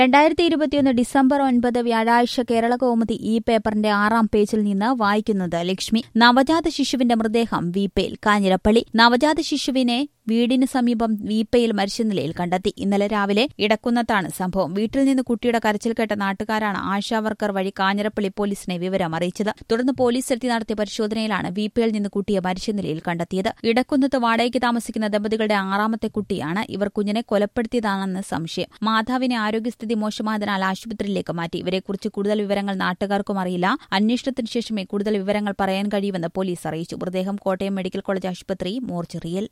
രണ്ടായിരത്തി ഇരുപത്തിയൊന്ന് ഡിസംബർ ഒൻപത് വ്യാഴാഴ്ച കേരള കൗമുദി ഈ പേപ്പറിന്റെ ആറാം പേജിൽ നിന്ന് വായിക്കുന്നത് ലക്ഷ്മി നവജാത ശിശുവിന്റെ മൃതദേഹം വീപ്പയിൽ കാഞ്ഞിരപ്പള്ളി നവജാത ശിശുവിനെ വീടിന് സമീപം വീപ്പയിൽ മരിച്ച നിലയിൽ കണ്ടെത്തി ഇന്നലെ രാവിലെ ഇടക്കുന്നത്താണ് സംഭവം വീട്ടിൽ നിന്ന് കുട്ടിയുടെ കരച്ചിൽ കേട്ട നാട്ടുകാരാണ് ആശാ വർക്കർ വഴി കാഞ്ഞിരപ്പള്ളി പോലീസിനെ വിവരം അറിയിച്ചത് തുടർന്ന് പോലീസ് എത്തി നടത്തിയ പരിശോധനയിലാണ് വീപ്പയിൽ നിന്ന് കുട്ടിയെ മരിച്ച നിലയിൽ കണ്ടെത്തിയത് ഇടക്കുന്നത്ത് വാടകയ്ക്ക് താമസിക്കുന്ന ദമ്പതികളുടെ ആറാമത്തെ കുട്ടിയാണ് ഇവർ കുഞ്ഞിനെ കൊലപ്പെടുത്തിയതാണെന്ന് സംശയം മാതാവിനെ ആരോഗ്യസ്ഥിതി മോശമായതിനാൽ ആശുപത്രിയിലേക്ക് മാറ്റി ഇവരെക്കുറിച്ച് കൂടുതൽ വിവരങ്ങൾ നാട്ടുകാർക്കും അറിയില്ല അന്വേഷണത്തിന് ശേഷമേ കൂടുതൽ വിവരങ്ങൾ പറയാൻ കഴിയുമെന്ന് പോലീസ് അറിയിച്ചു മൃതദേഹം കോട്ടയം മെഡിക്കൽ കോളേജ് ആശുപത്രി മോർച്ചറിയിൽ